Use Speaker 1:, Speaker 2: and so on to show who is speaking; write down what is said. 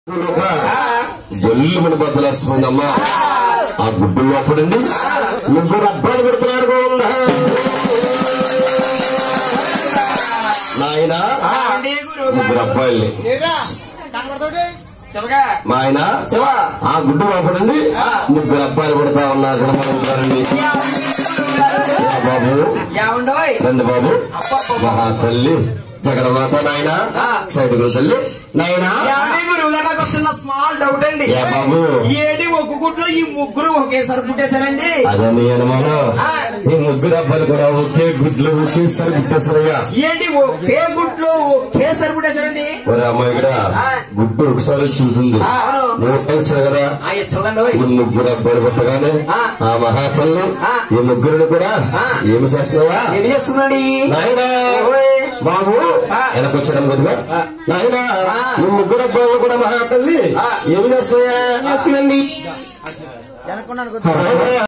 Speaker 1: ఎల్లు మన బద్దలేస్తుందమ్మా ఆ గుడ్డు లోపడండి ముగ్గురు అబ్బాయిలు పెడుతున్నారు గోవిందా. నాయన
Speaker 2: అండి గురువు
Speaker 1: ముగ్గురు అబ్బాయిల్ని
Speaker 2: శివగా
Speaker 1: మా ఆయన
Speaker 2: శివ
Speaker 1: ఆ గుడ్డు లోపడండి ముగ్గురు అబ్బాయిలు పడతా ఉన్నారు కనబడుతున్నారండి బాబు
Speaker 2: ఏమండోయ్
Speaker 1: రండి బాబు
Speaker 2: అబ్బబ్బబ్బ.
Speaker 1: మహా తల్లి జగన్మాత నాయన
Speaker 2: ఆ.
Speaker 1: సైడుగురు తల్లి నాయనా
Speaker 2: ఏమండి గురువు గారు నాకు వస్తున్న స్మాల్ డౌట్ అండి
Speaker 1: ఏ బాబు
Speaker 2: ఏంటి ఒక్క గుట్లో ఈ ముగ్గురు ఒకేసారి పుట్టేశారండి
Speaker 1: అదే నీ అనుమానం
Speaker 2: ఆ.
Speaker 1: ఈ ముగ్గురు అబ్బాయిలు కూడా ఒకే గుడ్లు ఒకేసారి గుట్టేస్తారయ్యా
Speaker 2: ఏంటి ఒకే గుట్లో ఒకేసారి పుట్టేశారండి
Speaker 1: ఒరే అమ్మాయి ఇక్కడ
Speaker 2: ఆ.
Speaker 1: గుడ్డు ఒకసారి చూస్తుంది
Speaker 2: ఆ, అవును.
Speaker 1: నువ్వు వచ్చావు కదా
Speaker 2: ఆ ఇచ్చదండి
Speaker 1: ఈ ముగ్గురు అబ్బాయిలు పుట్టగానే
Speaker 2: ఆ.
Speaker 1: ఆ మహాతల్లి
Speaker 2: ఆ.
Speaker 1: ఈ ముగ్గురిని కూడా
Speaker 2: ఆ.
Speaker 1: ఏమి చేస్తున్నావా
Speaker 2: ఏం చేస్తున్నాడు
Speaker 1: నాయనా
Speaker 2: ఓయ్.
Speaker 1: బాబు
Speaker 2: ఆ.
Speaker 1: వెనకొచ్చడం కొద్దిగా నాయనా
Speaker 2: ఆ.
Speaker 1: ఈ ముగ్గురు అబ్బాయిలు కూడా మహాతల్లి
Speaker 2: ఆ.
Speaker 1: ఏమి చేస్తున్నాయా చేస్తుందండి